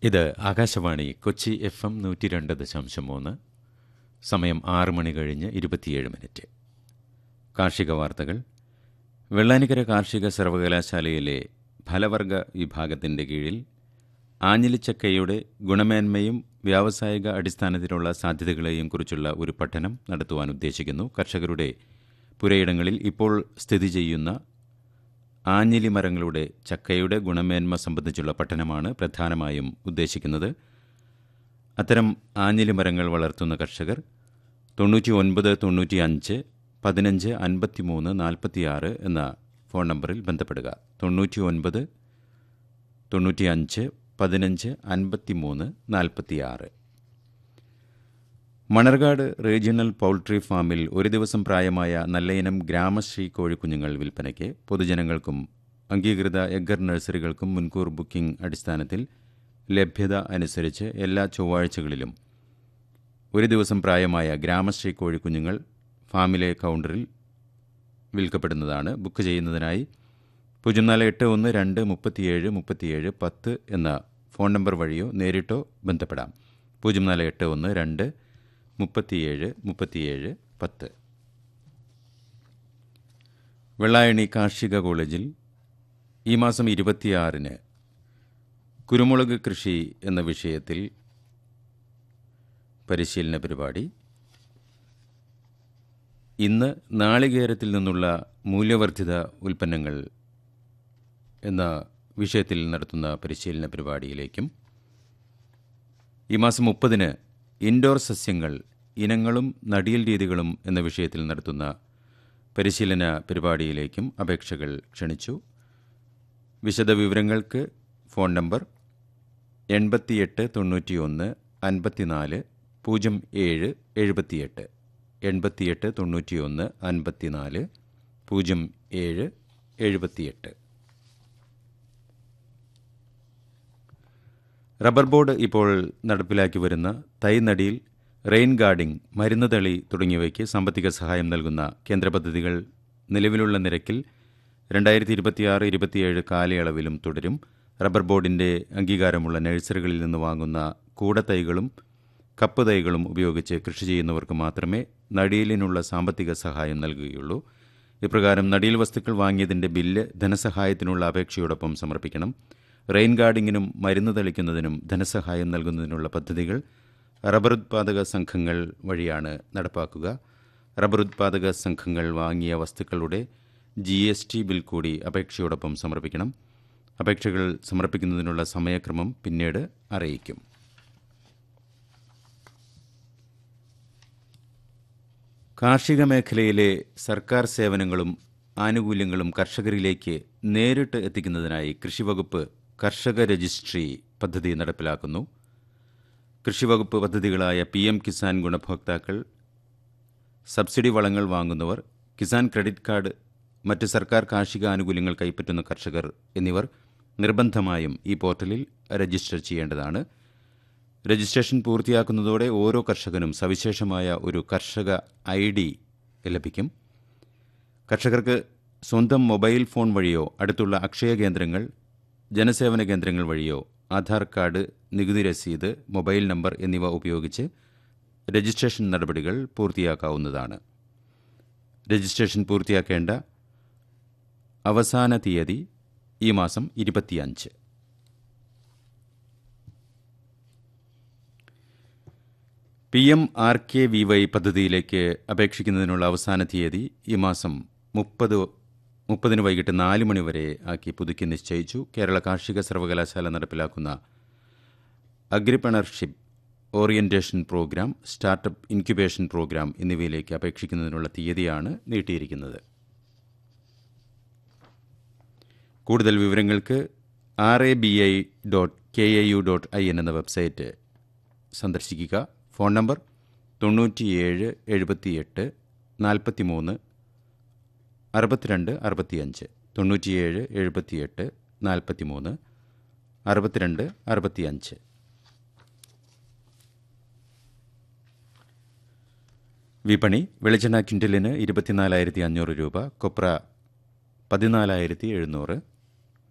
ഇത് Akashvani Kochi F M നൂറ്റി രണ്ട് ദശാംശം മൂന്ന് സമയം ആറ് മണി കഴിഞ്ഞ് ഇരുപത്തിയേഴ് മിനിറ്റ് കാർഷിക വാർത്തകൾ വെള്ളാനിക്കര കാർഷിക സർവകലാശാലയിലെ ഫലവർഗ വിഭാഗത്തിൻ്റെ കീഴിൽ ആഞ്ഞിലിച്ചക്കയുടെ ഗുണമേന്മയും വ്യാവസായിക അടിസ്ഥാനത്തിലുള്ള സാധ്യതകളെയും കുറിച്ചുള്ള ഒരു പഠനം നടത്തുവാൻ ഉദ്ദേശിക്കുന്നു കർഷകരുടെ പുരയിടങ്ങളിൽ ഇപ്പോൾ സ്ഥിതി ചെയ്യുന്ന ആഞ്ഞിലി മരങ്ങളുടെ ചക്കയുടെ ഗുണമേന്മ സംബന്ധിച്ചുള്ള പഠനമാണ് പ്രധാനമായും ഉദ്ദേശിക്കുന്നത് അത്തരം ആഞ്ഞിലി മരങ്ങൾ വളർത്തുന്ന കർഷകർ തൊണ്ണൂറ്റി ഒൻപത് തൊണ്ണൂറ്റി അഞ്ച് പതിനഞ്ച് അൻപത്തിമൂന്ന് നാൽപ്പത്തിയാറ് എന്ന ഫോൺ നമ്പറിൽ ബന്ധപ്പെടുക തൊണ്ണൂറ്റി ഒൻപത് തൊണ്ണൂറ്റി അഞ്ച് പതിനഞ്ച് അൻപത്തിമൂന്ന് നാൽപ്പത്തിയാറ് മണർകാട് റീജിയണൽ പൗൾട്രി ഫാമിൽ ഒരു ദിവസം പ്രായമായ നല്ലയിനം ഗ്രാമശ്രീ കോഴിക്കുഞ്ഞുങ്ങൾ വിൽപ്പനയ്ക്ക് പൊതുജനങ്ങൾക്കും അംഗീകൃത എഗ്ഗർ നഴ്സറികൾക്കും മുൻകൂർ ബുക്കിംഗ് അടിസ്ഥാനത്തിൽ ലഭ്യത അനുസരിച്ച് എല്ലാ ചൊവ്വാഴ്ചകളിലും ഒരു ദിവസം പ്രായമായ ഗ്രാമശ്രീ കോഴിക്കുഞ്ഞുങ്ങൾ ഫാമിലെ കൗണ്ടറിൽ വിൽക്കപ്പെടുന്നതാണ് ബുക്ക് ചെയ്യുന്നതിനായി പൂജ്യം നാല് എട്ട് ഒന്ന് രണ്ട് മുപ്പത്തിയേഴ് മുപ്പത്തിയേഴ് പത്ത് എന്ന ഫോൺ നമ്പർ വഴിയോ നേരിട്ടോ ബന്ധപ്പെടാം പൂജ്യം നാല് എട്ട് ഒന്ന് രണ്ട് മുപ്പത്തിയേഴ് മുപ്പത്തിയേഴ് പത്ത് വെള്ളായണി കാർഷിക കോളേജിൽ ഈ മാസം ഇരുപത്തിയാറിന് കുരുമുളക് കൃഷി എന്ന വിഷയത്തിൽ പരിശീലന പരിപാടി ഇന്ന് നാളികേരത്തിൽ നിന്നുള്ള മൂല്യവർദ്ധിത ഉൽപ്പന്നങ്ങൾ എന്ന വിഷയത്തിൽ നടത്തുന്ന പരിശീലന പരിപാടിയിലേക്കും ഈ മാസം മുപ്പതിന് ഇൻഡോർ സസ്യങ്ങൾ ഇനങ്ങളും നടിയൽ രീതികളും എന്ന വിഷയത്തിൽ നടത്തുന്ന പരിശീലന പരിപാടിയിലേക്കും അപേക്ഷകൾ ക്ഷണിച്ചു വിശദവിവരങ്ങൾക്ക് ഫോൺ നമ്പർ എൺപത്തിയെട്ട് തൊണ്ണൂറ്റിയൊന്ന് അൻപത്തിനാല് പൂജ്യം ഏഴ് എഴുപത്തിയെട്ട് എൺപത്തിയെട്ട് തൊണ്ണൂറ്റിയൊന്ന് അൻപത്തിനാല് പൂജ്യം ഏഴ് എഴുപത്തിയെട്ട് റബ്ബർ ബോർഡ് ഇപ്പോൾ നടപ്പിലാക്കി വരുന്ന തൈനടിയിൽ റെയിൻ ഗാർഡിംഗ് മരുന്ന് തളി തുടങ്ങിയവയ്ക്ക് സാമ്പത്തിക സഹായം നൽകുന്ന കേന്ദ്ര പദ്ധതികൾ നിലവിലുള്ള നിരക്കിൽ രണ്ടായിരത്തി ഇരുപത്തിയാറ് ഇരുപത്തിയേഴ് കാലയളവിലും തുടരും റബ്ബർ ബോർഡിൻ്റെ അംഗീകാരമുള്ള നഴ്സറികളിൽ നിന്ന് വാങ്ങുന്ന കൂടത്തൈകളും കപ്പ് തൈകളും ഉപയോഗിച്ച് കൃഷി ചെയ്യുന്നവർക്ക് മാത്രമേ നടിയിലിനുള്ള സാമ്പത്തിക സഹായം നൽകുകയുള്ളൂ ഇപ്രകാരം നടിയിൽ വസ്തുക്കൾ വാങ്ങിയതിൻ്റെ ബില്ല് ധനസഹായത്തിനുള്ള അപേക്ഷയോടൊപ്പം സമർപ്പിക്കണം റെയിൻ ഗാർഡിങ്ങിനും മരുന്ന് തളിക്കുന്നതിനും ധനസഹായം നൽകുന്നതിനുള്ള പദ്ധതികൾ റബ്ബർ ഉത്പാദക സംഘങ്ങൾ വഴിയാണ് നടപ്പാക്കുക റബ്ബർ ഉത്പാദക സംഘങ്ങൾ വാങ്ങിയ വസ്തുക്കളുടെ ജി എസ് ടി ബിൽ കൂടി അപേക്ഷയോടൊപ്പം സമർപ്പിക്കണം അപേക്ഷകൾ സമർപ്പിക്കുന്നതിനുള്ള സമയക്രമം പിന്നീട് അറിയിക്കും കാർഷിക മേഖലയിലെ സർക്കാർ സേവനങ്ങളും ആനുകൂല്യങ്ങളും കർഷകരിലേക്ക് നേരിട്ട് എത്തിക്കുന്നതിനായി കൃഷിവകുപ്പ് കർഷക രജിസ്ട്രി പദ്ധതി നടപ്പിലാക്കുന്നു കൃഷിവകുപ്പ് പദ്ധതികളായ പി എം കിസാൻ ഗുണഭോക്താക്കൾ സബ്സിഡി വളങ്ങൾ വാങ്ങുന്നവർ കിസാൻ ക്രെഡിറ്റ് കാർഡ് മറ്റ് സർക്കാർ കാർഷിക ആനുകൂല്യങ്ങൾ കൈപ്പറ്റുന്ന കർഷകർ എന്നിവർ നിർബന്ധമായും ഈ പോർട്ടലിൽ രജിസ്റ്റർ ചെയ്യേണ്ടതാണ് രജിസ്ട്രേഷൻ പൂർത്തിയാക്കുന്നതോടെ ഓരോ കർഷകനും സവിശേഷമായ ഒരു കർഷക ഐ ഡി ലഭിക്കും കർഷകർക്ക് സ്വന്തം മൊബൈൽ ഫോൺ വഴിയോ അടുത്തുള്ള അക്ഷയ കേന്ദ്രങ്ങൾ ജനസേവന കേന്ദ്രങ്ങൾ വഴിയോ ആധാർ കാർഡ് നികുതി രസീത് മൊബൈൽ നമ്പർ എന്നിവ ഉപയോഗിച്ച് രജിസ്ട്രേഷൻ നടപടികൾ പൂർത്തിയാക്കാവുന്നതാണ് രജിസ്ട്രേഷൻ പൂർത്തിയാക്കേണ്ട അവസാന തീയതി ഈ മാസം ഇരുപത്തിയഞ്ച് P M R K V Y പദ്ധതിയിലേക്ക് അപേക്ഷിക്കുന്നതിനുള്ള അവസാന തീയതി ഈ മാസം മുപ്പത് മുപ്പതിന് വൈകിട്ട് നാല് മണി വരെ ആക്കി പുതുക്കി നിശ്ചയിച്ചു കേരള കാർഷിക സർവകലാശാല നടപ്പിലാക്കുന്ന agripreneurship orientation program startup incubation program എന്നിവയിലേക്ക് അപേക്ഷിക്കുന്നതിനുള്ള തീയതിയാണ് നീട്ടിയിരിക്കുന്നത് കൂടുതൽ വിവരങ്ങൾക്ക് R A B I dot K A U dot I N എന്ന വെബ്സൈറ്റ് സന്ദർശിക്കുക ഫോൺ നമ്പർ തൊണ്ണൂറ്റിയേഴ് എഴുപത്തിയെട്ട് നാൽപ്പത്തിമൂന്ന് അറുപത്തിരണ്ട് അറുപത്തിയഞ്ച് തൊണ്ണൂറ്റിയേഴ് എഴുപത്തിയെട്ട് നാൽപ്പത്തിമൂന്ന് അറുപത്തിരണ്ട് അറുപത്തിയഞ്ച് വിപണി വെളിച്ചെണ്ണ ക്വിൻ്റലിന് ഇരുപത്തിനാലായിരത്തി അഞ്ഞൂറ് രൂപ കൊപ്ര പതിനാലായിരത്തി എഴുന്നൂറ്